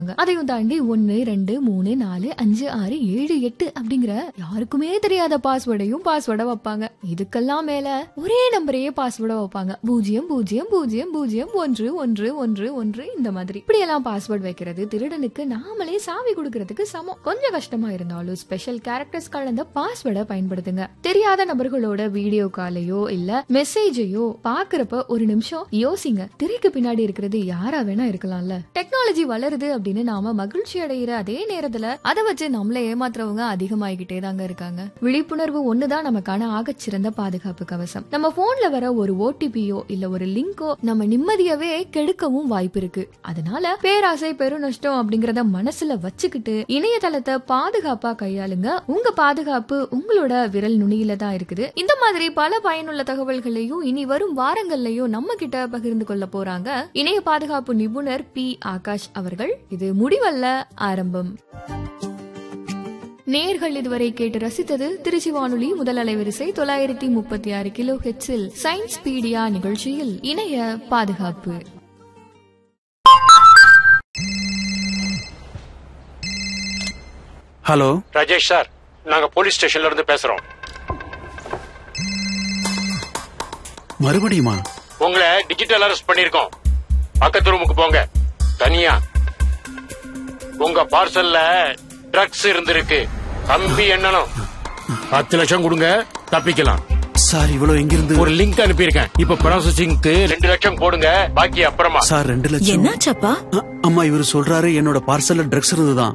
அதையும் தாண்டி ஒன்னு ரெண்டு மூணு நாலு அஞ்சு ஆறு ஏழு எட்டு அப்படிங்கிற யாருக்குமே தெரியாத பாஸ்வேர்டையும் பாஸ்வேர்டை வைப்பாங்க இதுக்கெல்லாம் மேல ஒரே நம்பரையே பாஸ்வேர்டை வைப்பாங்க பூஜ்ஜியம் பூஜ்ஜியம் பூஜ்ஜியம் பூஜ்ஜியம் ஒன்று ஒன்று ஒன்று ஒன்று இந்த மாதிரி இப்படி எல்லாம் பாஸ்வேர்ட் வைக்கிறது திருடனுக்கு நாமளே சாவி கொடுக்கறதுக்கு சமம் கொஞ்சம் கஷ்டமா இருந்தாலும் ஸ்பெஷல் கேரக்டர்ஸ் கலந்த பாஸ்வேர்டை பயன்படுத்துங்க தெரியாத நபர்களோட வீடியோ காலையோ இல்ல மெசேஜையோ பாக்குறப்ப ஒரு நிமிஷம் யோசிங்க திரைக்கு பின்னாடி இருக்கிறது யாரா வேணா இருக்கலாம்ல டெக்னாலஜி வளருது அப்படின்னு நாம மகிழ்ச்சி அடைகிற அதே நேரத்துல அதை வச்சு நம்மள ஏமாத்துறவங்க அதிகமாகிக்கிட்டே தாங்க இருக்காங்க விழிப்புணர்வு ஒண்ணுதான் நமக்கான ஆகச்சிறந்த பாதுகாப்பு கவசம் நம்ம போன்ல வர ஒரு ஓடிபியோ இல்ல ஒரு லிங்கோ நம்ம நிம்மதியவே கெடுக்கவும் வாய்ப்பு இருக்கு அதனால பேராசை பெருநஷ்டம் அப்படிங்கறத மனசுல வச்சுக்கிட்டு இணையதளத்தை பாதுகாப்பா கையாளுங்க உங்க பாதுகாப்பு உங்களோட விரல் நுனியில தான் இருக்குது இந்த மாதிரி பல பயனுள்ள தகவல்களையும் இனி வரும் வாரங்கள்லயும் நம்ம கிட்ட பகிர்ந்து கொள்ள போறாங்க இணைய பாதுகாப்பு நிபுணர் பி ஆகாஷ் அவர்கள் இது முடிவல்ல ஆரம்பம் நேர்கள் இதுவரை கேட்டு ரசித்தது திருச்சி வானொலி முதல் அலைவரிசை தொள்ளாயிரத்தி முப்பத்தி ஆறு கிலோ ஹெட்ஸில் சயின்ஸ் பீடியா நிகழ்ச்சியில் இணைய பாதுகாப்பு ஹலோ ராஜேஷ் சார் நாங்க போலீஸ் ஸ்டேஷன்ல இருந்து பேசுறோம் மறுபடியுமா உங்களை டிஜிட்டல் அரெஸ்ட் பண்ணிருக்கோம் பக்கத்து ரூமுக்கு போங்க தனியா உங்க பார்சல்ல ட்ரக்ஸ் இருந்திருக்கு கம்பி எண்ணணும் பத்து லட்சம் கொடுங்க தப்பிக்கலாம் சார் இவ்வளவு எங்கிருந்து ஒரு லிங்க் அனுப்பியிருக்கேன் இப்ப ப்ராசஸிங்க்கு ரெண்டு லட்சம் போடுங்க பாக்கி அப்புறமா சார் ரெண்டு லட்சம் என்னாச்சப்பா அ- அம்மா இவர் சொல்றாரு என்னோட பார்சல்ல ட்ரக்ஸ் இருந்துதான்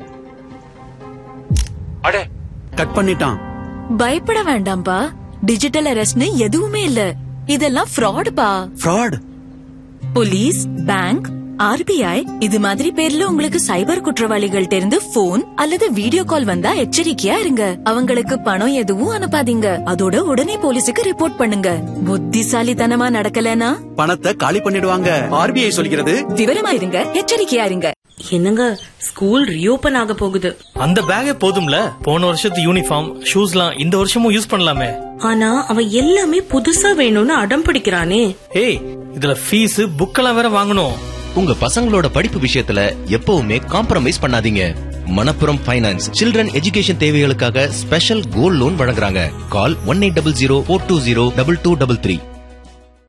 அடே கட் பண்ணிட்டான் பயப்பட வேண்டாம்பா டிஜிட்டல் அரெஸ்ட்னு எதுவுமே இல்ல இதெல்லாம் fraud பா ஃப்ராட் போலீஸ் பேங்க் ஆர்பிஐ இது மாதிரி பேர்ல உங்களுக்கு சைபர் குற்றவாளிகள் இருந்து போன் அல்லது வீடியோ கால் வந்தா எச்சரிக்கையா இருங்க அவங்களுக்கு பணம் எதுவும் அனுப்பாதீங்க அதோட உடனே போலீஸுக்கு ரிப்போர்ட் பண்ணுங்க புத்திசாலித்தனமா நடக்கலனா பணத்தை காலி பண்ணிடுவாங்க ஆர்பிஐ சொல்கிறது விவரமா இருங்க எச்சரிக்கையா இருங்க என்னங்க ஸ்கூல் ரீஓபன் ஆக போகுது அந்த பேக்கே போதும்ல போன வருஷத்து யூனிஃபார்ம் ஷூஸ்லாம் இந்த வருஷமும் யூஸ் பண்ணலாமே ஆனா அவன் எல்லாமே புதுசா வேணும்னு அடம் பிடிக்கிறானே ஏய் இதுல ஃபீஸ் புக்கெல்லாம் வேற வாங்கணும் உங்க பசங்களோட படிப்பு விஷயத்துல எப்பவுமே காம்ப்ரமைஸ் பண்ணாதீங்க மணப்புரம் ஃபைனான்ஸ் சில்ட்ரன் எஜுகேஷன் தேவைகளுக்காக ஸ்பெஷல் கோல்ட் லோன் வழங்குறாங்க call one eight double zero four two zero double two double three